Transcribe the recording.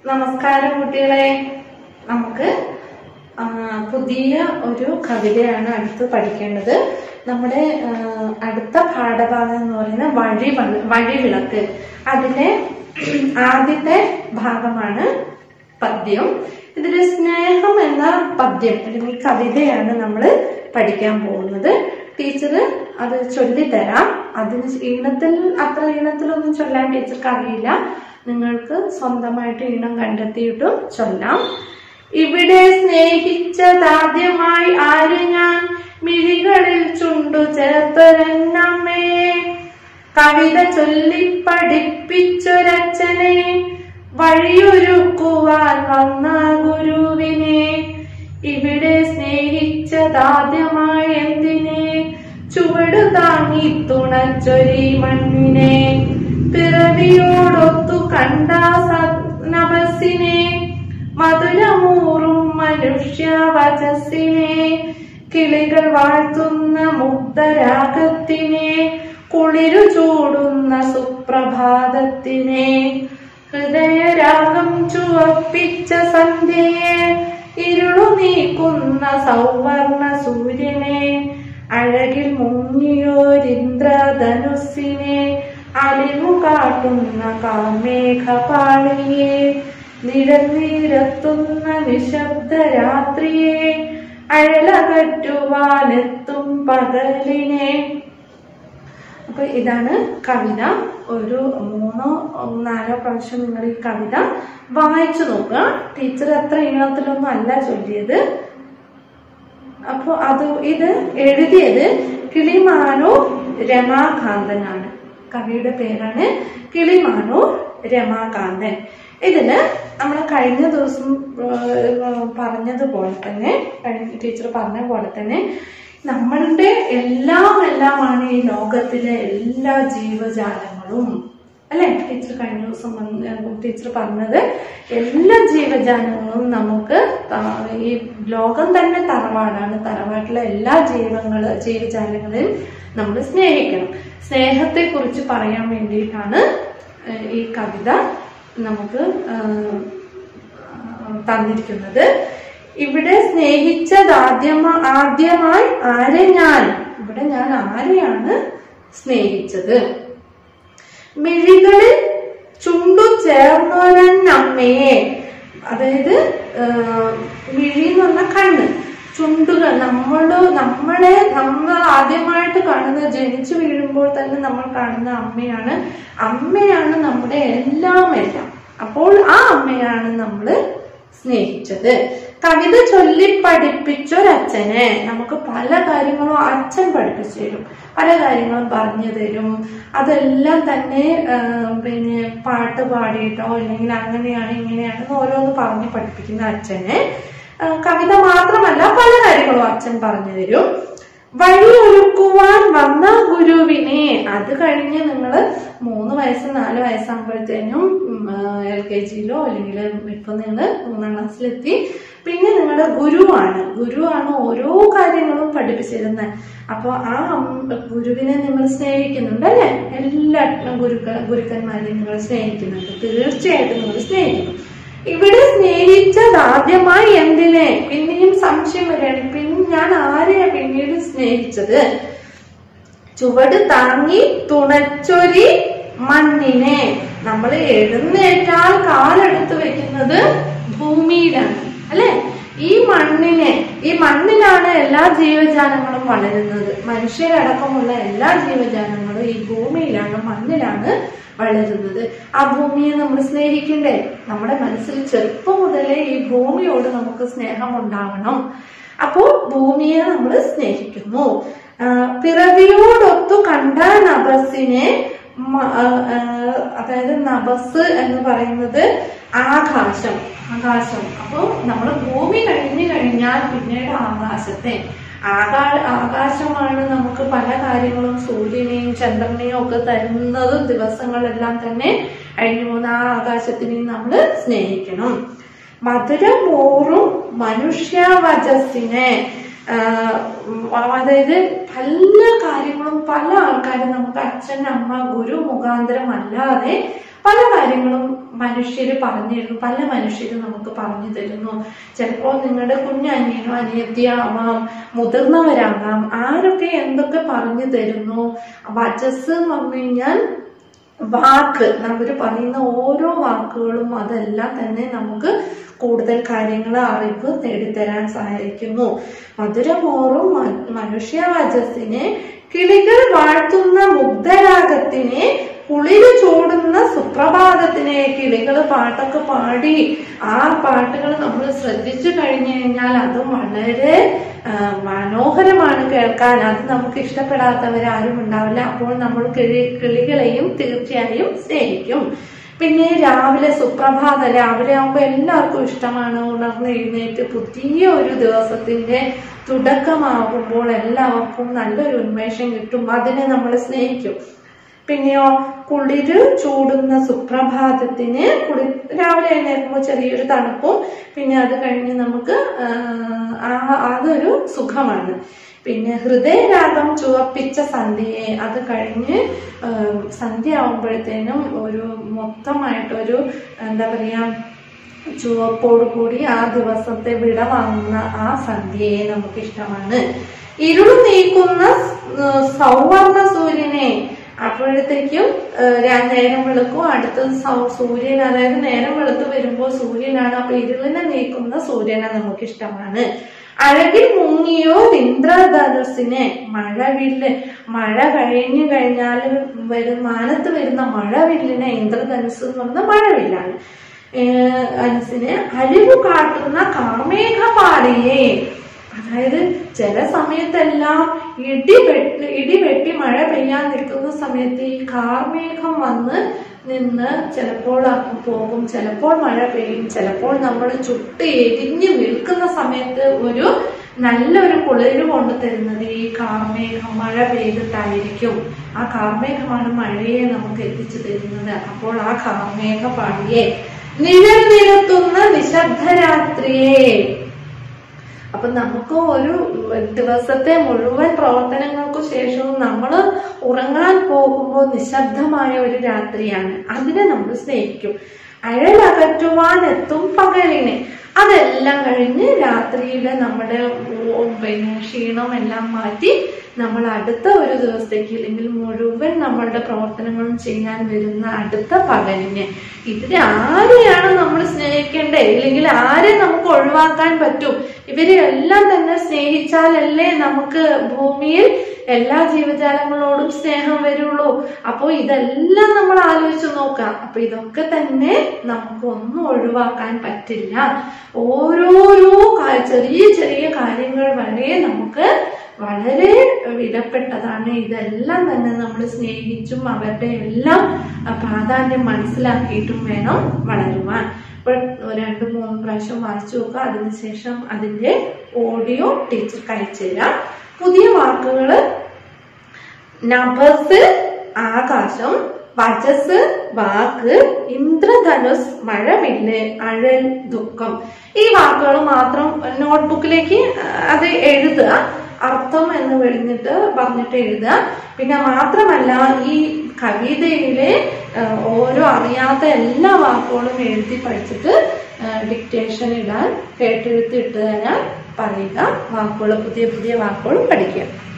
നമസ്കാരം കുട്ടികളെ നമുക്ക് ആ, പുതിയ ഒരു കവിതയാണ് അടുത്ത് പഠിക്കേണ്ടത് നമ്മുടെ ആ, അടുത്ത പാഠഭാഗം എന്ന് പറയുന്നത് വഴി വ- വഴിവിളക്ക് അതിലെ ആദ്യത്തെ ഭാഗമാണ് പദ്യം ഇതിൽ സ്നേഹം എന്ന പദ്യം അല്ലെങ്കിൽ കവിതയാണ് നമ്മൾ പഠിക്കാൻ പോകുന്നത് ടീച്ചർ അത് ചൊല്ലിത്തരാം അതിന് ഈണത്തിൽ അത്ര ഈണത്തിലൊന്നും ചൊല്ലാൻ ടീച്ചർക്ക് അറിയില്ല നിങ്ങൾക്ക് സ്വന്തമായിട്ട് ഈണം കണ്ടെത്തിയിട്ടും ചൊല്ലാം ഇവിടെ സ്നേഹിച്ചതാദ്യമായി ആര് ഞാൻ മിഴികളിൽ ചുണ്ടു ചേർത്തൊരന്നമ്മേ കവിത ചൊല്ലിപ്പഠിപ്പിച്ചൊരച്ഛനെ വഴിയൊരുക്കുവാൻ വന്ന ഗുരുവിനെ ഇവിടെ സ്നേഹിച്ചതാദ്യമായി എന്തിനെ ചുവടു താങ്ങി തുണച്ചൊരി മണ്ണിനെ പിറവിയോടൊത്തു കണ്ട നബസിനെ മധുരമൂറും മനുഷ്യവചസ്സിനെ കിളികൾ വാഴ്ത്തുന്ന മുഗ്ധരാഗത്തിനെ കുളിരു ചൂടുന്ന സുപ്രഭാതത്തിനെ ഹൃദയരാഗം ചുവപ്പിച്ച സന്ധ്യയെ ഇരുളു നീക്കുന്ന സൗവർണ സൂര്യനെ അഴകിൽ മുങ്ങിയോരിന്ദ്രധനുസിനെ അലിവു കാട്ടുന്ന കാമേഘപാളിയെ നിഴനീരത്തുന്ന നിശബ്ദ രാത്രിയെ അഴലകറ്റുവാനെത്തും പകലിനെ അപ്പൊ ഇതാണ് കവിത ഒരു മൂന്നോ നാലോ പ്രാവശ്യം നിങ്ങൾ ഈ കവിത വായിച്ചു നോക്കുക ടീച്ചർ അത്ര ഈണത്തിലൊന്നും അല്ല ചൊല്ലിയത് അപ്പൊ അത് ഇത് എഴുതിയത് കിളിമാനൂർ രമാകാന്തനാണ് കവിയുടെ പേരാണ് കിളിമാനൂർ രമാകാന്തൻ ഇതില് നമ്മൾ കഴിഞ്ഞ ദിവസം ഏഹ്, പറഞ്ഞതുപോലെ തന്നെ കഴിഞ്ഞ ടീച്ചർ പറഞ്ഞ പോലെ തന്നെ നമ്മളുടെ എല്ലാം എല്ലാമാണ് ഈ ലോകത്തിലെ എല്ലാ ജീവജാലങ്ങളും അല്ലെ ടീച്ചർ കഴിഞ്ഞ ദിവസം വന്ന് ടീച്ചർ പറഞ്ഞത് എല്ലാ ജീവജാലങ്ങളും നമുക്ക് ത- ഈ ലോകം തന്നെ തറവാടാണ് തറവാട്ടിലെ എല്ലാ ജീവങ്ങൾ ജീവജാലങ്ങളെയും നമ്മൾ സ്നേഹിക്കണം സ്നേഹത്തെ കുറിച്ച് പറയാൻ വേണ്ടിയിട്ടാണ് ഏഹ്, ഈ കവിത നമുക്ക് ഏഹ്, തന്നിരിക്കുന്നത് ഇവിടെ സ്നേഹിച്ചത് ആദ്യമ ആദ്യമായി ആരെ ഞാൻ ഇവിടെ ഞാൻ ആരെയാണ് സ്നേഹിച്ചത് മിഴികളിൽ ചുണ്ടു ചേർന്നൊരന്നമ്മയെ അതായത് ആ, മിഴി എന്ന് പറഞ്ഞ കണ്ണ് ചുണ്ടുകൾ നമ്മള് നമ്മളെ നമ്മൾ ആദ്യമായിട്ട് കാണുന്ന ജനിച്ചു വീഴുമ്പോൾ തന്നെ നമ്മൾ കാണുന്ന അമ്മയാണ് അമ്മയാണ് നമ്മുടെ എല്ലാം എല്ലാം അപ്പോൾ ആ അമ്മയാണ് നമ്മള് സ്നേഹിച്ചത് കവിത ചൊല്ലി പഠിപ്പിച്ചൊരച്ഛനെ നമുക്ക് പല കാര്യങ്ങളും അച്ഛൻ പഠിപ്പിച്ചു തരും പല കാര്യങ്ങളും പറഞ്ഞു തരും അതെല്ലാം തന്നെ ആ, പിന്നെ പാട്ട് പാടിയിട്ടോ അല്ലെങ്കിൽ അങ്ങനെയാണ് ഇങ്ങനെയാണ് എന്ന് ഓരോന്ന് പറഞ്ഞ് പഠിപ്പിക്കുന്ന അച്ഛനെ ആ, കവിത മാത്രമല്ല പല കാര്യങ്ങളും അച്ഛൻ പറഞ്ഞു തരും വഴിയൊരുക്കുവാൻ വന്ന ഗുരുവിനെ അത് കഴിഞ്ഞ് നിങ്ങൾ മൂന്ന് വയസ്സ് നാല് വയസ്സാകുമ്പോഴത്തേനും എൽ കെ ജിയിലോ അല്ലെങ്കിൽ ഇപ്പൊ നിങ്ങൾ മൂന്നാം ക്ലാസ്സിലെത്തി പിന്നെ നിങ്ങളുടെ ഗുരുവാണ് ഗുരുവാണ് ഓരോ കാര്യങ്ങളും പഠിപ്പിച്ചിരുന്നത് അപ്പൊ ആ അം- ഗുരുവിനെ നിങ്ങൾ സ്നേഹിക്കുന്നുണ്ട് അല്ലെ എല്ലാ ഗുരുക്ക ഗുരുക്കന്മാരെയും നിങ്ങൾ സ്നേഹിക്കുന്നുണ്ട് തീർച്ചയായിട്ടും നിങ്ങൾ സ്നേഹിക്കുന്നു ഇവിടെ സ്നേഹിച്ചത് ആദ്യമായി എന്തിനെ പിന്നെയും സംശയം വരികയാണ് പിന്നെ ഞാൻ ആരെയാ പിന്നീട് സ്നേഹിച്ചത് ചുവട് താങ്ങി തുണച്ചൊരി മണ്ണിനെ നമ്മൾ എഴുന്നേറ്റാൽ കാലെടുത്ത് വെക്കുന്നത് ഭൂമിയിലാണ് അല്ലെ ഈ മണ്ണിനെ ഈ മണ്ണിലാണ് എല്ലാ ജീവജാലങ്ങളും വളരുന്നത് മനുഷ്യരടക്കമുള്ള എല്ലാ ജീവജാലങ്ങളും ഈ ഭൂമിയിലാണ് മണ്ണിലാണ് വളരുന്നത് ആ ഭൂമിയെ നമ്മൾ സ്നേഹിക്കണ്ടേ നമ്മുടെ മനസ്സിൽ ചെറുപ്പം മുതലേ ഈ ഭൂമിയോട് നമുക്ക് സ്നേഹം ഉണ്ടാവണം അപ്പോൾ ഭൂമിയെ നമ്മൾ സ്നേഹിക്കുന്നു ആ, പിറവിയോടൊത്തു കണ്ട നബസിനെ മ- ആ, ആ, അതായത് നബസ് എന്ന് പറയുന്നത് ആകാശം ആകാശം അപ്പോൾ നമ്മൾ ഭൂമി കഴിഞ്ഞു കഴിഞ്ഞാൽ പിന്നീട് ആകാശത്തെ ആകാ ആകാശമാണ് നമുക്ക് പല കാര്യങ്ങളും സൂര്യനെയും ചന്ദ്രനെയും ഒക്കെ തരുന്നതും ദിവസങ്ങളെല്ലാം തന്നെ കഴിഞ്ഞു പോകുന്ന ആ ആകാശത്തിനെയും നമ്മൾ സ്നേഹിക്കണം മധുരമൂറും മനുഷ്യവചസ്സിനെ ആ, ഉം, അതായത് പല കാര്യങ്ങളും പല ആൾക്കാരും നമുക്ക് അച്ഛൻ അമ്മ ഗുരു മുഖാന്തരം അല്ലാതെ പല കാര്യങ്ങളും മനുഷ്യര് പറഞ്ഞു തരുന്നു പല മനുഷ്യരും നമുക്ക് പറഞ്ഞു തരുന്നു ചിലപ്പോൾ നിങ്ങളുടെ കുഞ്ഞനിയനോ അനിയത്തിയാവാം മുതിർന്നവരാകാം ആരൊക്കെ എന്തൊക്കെ പറഞ്ഞു തരുന്നു വചസ് എന്ന് പറഞ്ഞു കഴിഞ്ഞാൽ വാക്ക് അവർ പറയുന്ന ഓരോ വാക്കുകളും അതെല്ലാം തന്നെ നമുക്ക് കൂടുതൽ കാര്യങ്ങൾ അറിവ് നേടിത്തരാൻ സഹായിക്കുന്നു മധുരമോറും മ- മനുഷ്യവചസ്സിനെ കിളികൾ വാഴ്ത്തുന്ന മുഗ്ധരാഗത്തിനെ കുളിര് ചൂടുന്ന സുപ്രഭാതത്തിനെ കിളികൾ പാട്ടൊക്കെ പാടി ആ പാട്ടുകൾ നമ്മൾ ശ്രദ്ധിച്ചു കഴിഞ്ഞു കഴിഞ്ഞാൽ അതും വളരെ ആ, മനോഹരമാണ് കേൾക്കാൻ അത് നമുക്ക് ഇഷ്ടപ്പെടാത്തവരാരും ഉണ്ടാവില്ല അപ്പോൾ നമ്മൾ കിളി കിളികളെയും തീർച്ചയായും സ്നേഹിക്കും പിന്നെ രാവിലെ സുപ്രഭാതം രാവിലെ ആകുമ്പോൾ എല്ലാവർക്കും ഇഷ്ടമാണ് ഉണർന്ന് എഴുന്നേറ്റ് പുതിയ ഒരു ദിവസത്തിന്റെ തുടക്കമാകുമ്പോൾ എല്ലാവർക്കും നല്ലൊരു ഉന്മേഷം കിട്ടും അതിനെ നമ്മൾ സ്നേഹിക്കും പിന്നെയോ കുളിര് ചൂടുന്ന സുപ്രഭാതത്തിന് കുളി രാവിലെ എഴുന്നേൽക്കുമ്പോൾ ചെറിയൊരു തണുപ്പും പിന്നെ അത് കഴിഞ്ഞ് നമുക്ക് ആ, ആ- അതൊരു സുഖമാണ് പിന്നെ ഹൃദയരാഗം ചുവപ്പിച്ച സന്ധ്യയെ അത് കഴിഞ്ഞ് ആ, സന്ധ്യ ആവുമ്പോഴത്തേനും ഒരു മൊത്തമായിട്ടൊരു എന്താ പറയാ ചുവപ്പോട് കൂടി ആ ദിവസത്തെ വിട വാങ്ങുന്ന ആ സന്ധ്യയെ നമുക്ക് ഇഷ്ടമാണ് ഇരുൾ നീക്കുന്ന സ്- സൗവർണ സൂര്യനെ അപ്പോഴത്തേക്കും ഏഹ്, രാ- നേരം വെളുക്കും അടുത്തത് സൗ- സൂര്യൻ അതായത് നേരം വെളുത്ത് വരുമ്പോൾ സൂര്യനാണ് അപ്പൊ ഇരുളിനെ നീക്കുന്ന സൂര്യനെ നമുക്ക് ഇഷ്ടമാണ് അഴകിൽ മുങ്ങിയോ ഇന്ദ്രധനുസിനെ മഴവില്ല് മഴ കഴിഞ്ഞു കഴിഞ്ഞാൽ വരും മാനത്ത് വരുന്ന മഴവില്ലിനെ ഇന്ദ്രധനുസ് എന്ന് പറയുന്ന മഴവില്ലാണ് ഏഹ് അനുസിനെ അലിവ് കാട്ടുന്ന കാർമേഘപാളിയെ അതായത് ചില സമയത്തെല്ലാം ഇടി വെട്ടി ഇടി വെട്ടി മഴ പെയ്യാൻ നിൽക്കുന്ന സമയത്ത് ഈ കാർമേഘം വന്ന് നിന്ന് ചിലപ്പോൾ അങ്ങ് പോകും ചിലപ്പോൾ മഴ പെയ്യും ചിലപ്പോൾ നമ്മൾ ചുട്ട് എരിഞ്ഞ് നിൽക്കുന്ന സമയത്ത് ഒരു നല്ലൊരു കുളിര് കൊണ്ടു തരുന്നത് ഈ കാർമേഘം മഴ പെയ്തിട്ടായിരിക്കും ആ കാർമേഘമാണ് മഴയെ നമുക്ക് എത്തിച്ചു തരുന്നത് അപ്പോൾ ആ കാർമേഘ പാടിയെ നിഴൽ നിരത്തുന്ന നിശബ്ദരാത്രിയെ അപ്പൊ നമുക്ക് ഒരു ദിവസത്തെ മുഴുവൻ പ്രവർത്തനങ്ങൾക്കു ശേഷവും നമ്മൾ ഉറങ്ങാൻ പോകുമ്പോൾ നിശബ്ദമായ ഒരു രാത്രിയാണ് അതിനെ നമ്മൾ സ്നേഹിക്കും അഴലകറ്റുവാൻ എത്തും പകലിനെ അതെല്ലാം കഴിഞ്ഞ് രാത്രിയിൽ നമ്മുടെ ഉ- പിന്നെ ക്ഷീണം എല്ലാം മാറ്റി നമ്മൾ അടുത്ത ഒരു ദിവസത്തേക്ക് അല്ലെങ്കിൽ മുഴുവൻ നമ്മളുടെ പ്രവർത്തനങ്ങളും ചെയ്യാൻ വരുന്ന അടുത്ത പകലിനെ ഇതിനെ ആരെയാണ് നമ്മൾ സ്നേഹിക്കേണ്ടത് ഇല്ലെങ്കിൽ ആരെ നമുക്ക് ഒഴിവാക്കാൻ പറ്റും ഇവരെ എല്ലാം തന്നെ സ്നേഹിച്ചാലല്ലേ നമുക്ക് ഭൂമിയിൽ എല്ലാ ജീവജാലങ്ങളോടും സ്നേഹം വരുള്ളൂ അപ്പോൾ ഇതെല്ലാം നമ്മൾ ആലോചിച്ച് നോക്കാം അപ്പൊ ഇതൊക്കെ തന്നെ നമുക്ക് ഒന്നും ഒഴിവാക്കാൻ പറ്റില്ല ഓരോരോ കാ- ചെറിയ ചെറിയ കാര്യങ്ങൾ വരെ നമുക്ക് വളരെ വിലപ്പെട്ടതാണ് ഇതെല്ലാം തന്നെ നമ്മൾ സ്നേഹിച്ചും അവരുടെ എല്ലാം ആ, പ്രാധാന്യം മനസ്സിലാക്കിയിട്ടും വേണം വളരുവാൻ ഇപ്പോൾ രണ്ട് മൂന്ന് പ്രാവശ്യം വായിച്ചു നോക്കുക അതിനുശേഷം അതിന്റെ ഓഡിയോ ടീച്ചർ അയച്ചു തരാം പുതിയ വാക്കുകള് നഭസ് ആകാശം വചസ് വാക്ക് ഇന്ദ്രധനുസ് മഴവില്ല് അഴൽ ദുഃഖം ഈ വാക്കുകൾ മാത്രം നോട്ട്ബുക്കിലേക്ക് അത് എഴുതുക അർത്ഥം എന്ന് പറഞ്ഞിട്ട് പറഞ്ഞിട്ട് എഴുതുക പിന്നെ മാത്രമല്ല ഈ കവിതയിലെ ആ, ഓരോ അറിയാത്ത എല്ലാ വാക്കുകളും എഴുതി പഠിച്ചിട്ട് ഡിക്റ്റേഷൻ ഇടാൻ കേട്ടെഴുത്തി ഇട്ട് തരാൻ പറയുക വാക്കുകൾ പുതിയ പുതിയ വാക്കുകൾ പഠിക്കുക